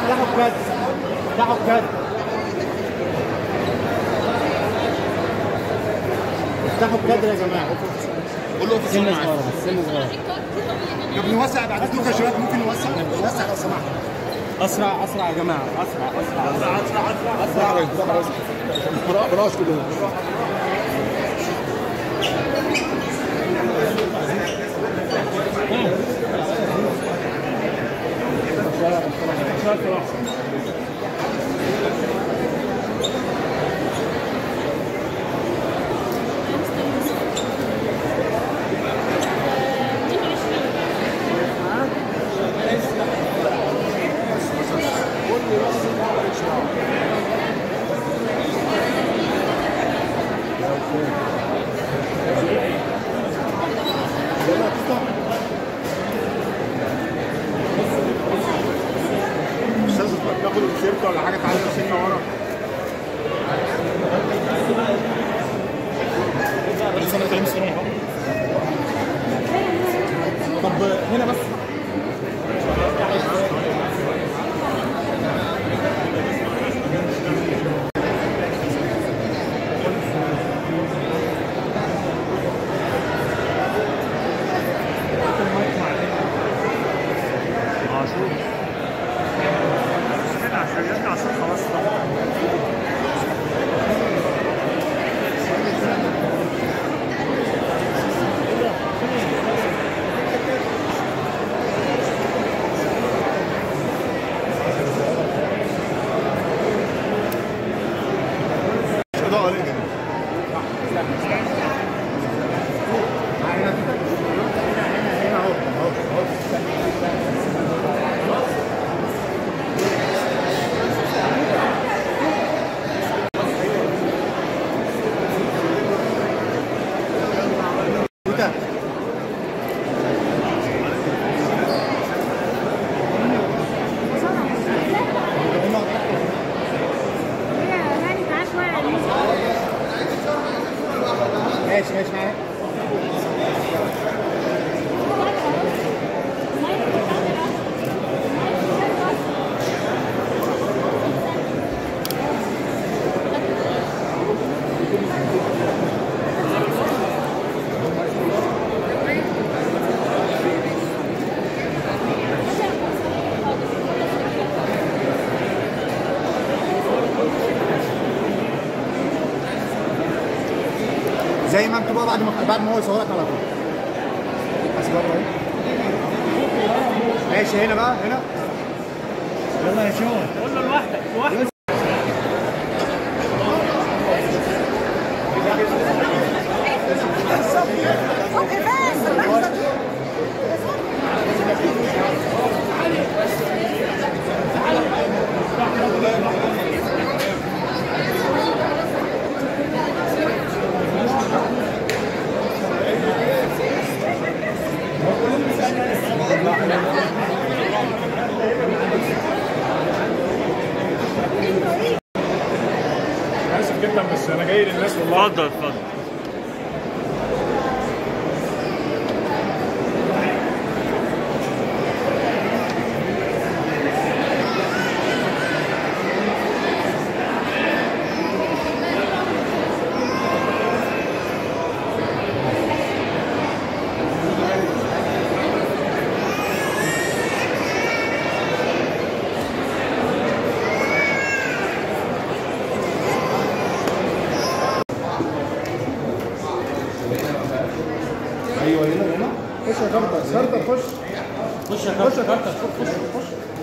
افتحوا بجد افتحوا بجد افتحوا بجد يا جماعه قول له في سن السنة صغيره بس سن صغيره طب نوسع بعد اذنك يا شباب ممكن نوسع نوسع لو سمحت اسرع اسرع يا جماعه اسرع اسرع اسرع اسرع اسرع براء براش كلهم استاذ تاخد التيشيرت ولا حاجه تعالى سنه ورا سنه كريم سنه طب هنا بس اضاءه ليه ماشي ماشي معايا زي ما انتوا بقى بعد ما بعد ما هو يصورك على طول بس بره اهي. ماشي هنا بقى هنا يلا يا شون قول له لوحدك لوحدك اسف جدا بس انا جاي للناس والله اتفضل اتفضل ايوه هنا هنا خش يا كارتر كارتر خش خش يا خش يا كابتن كارتر خش خش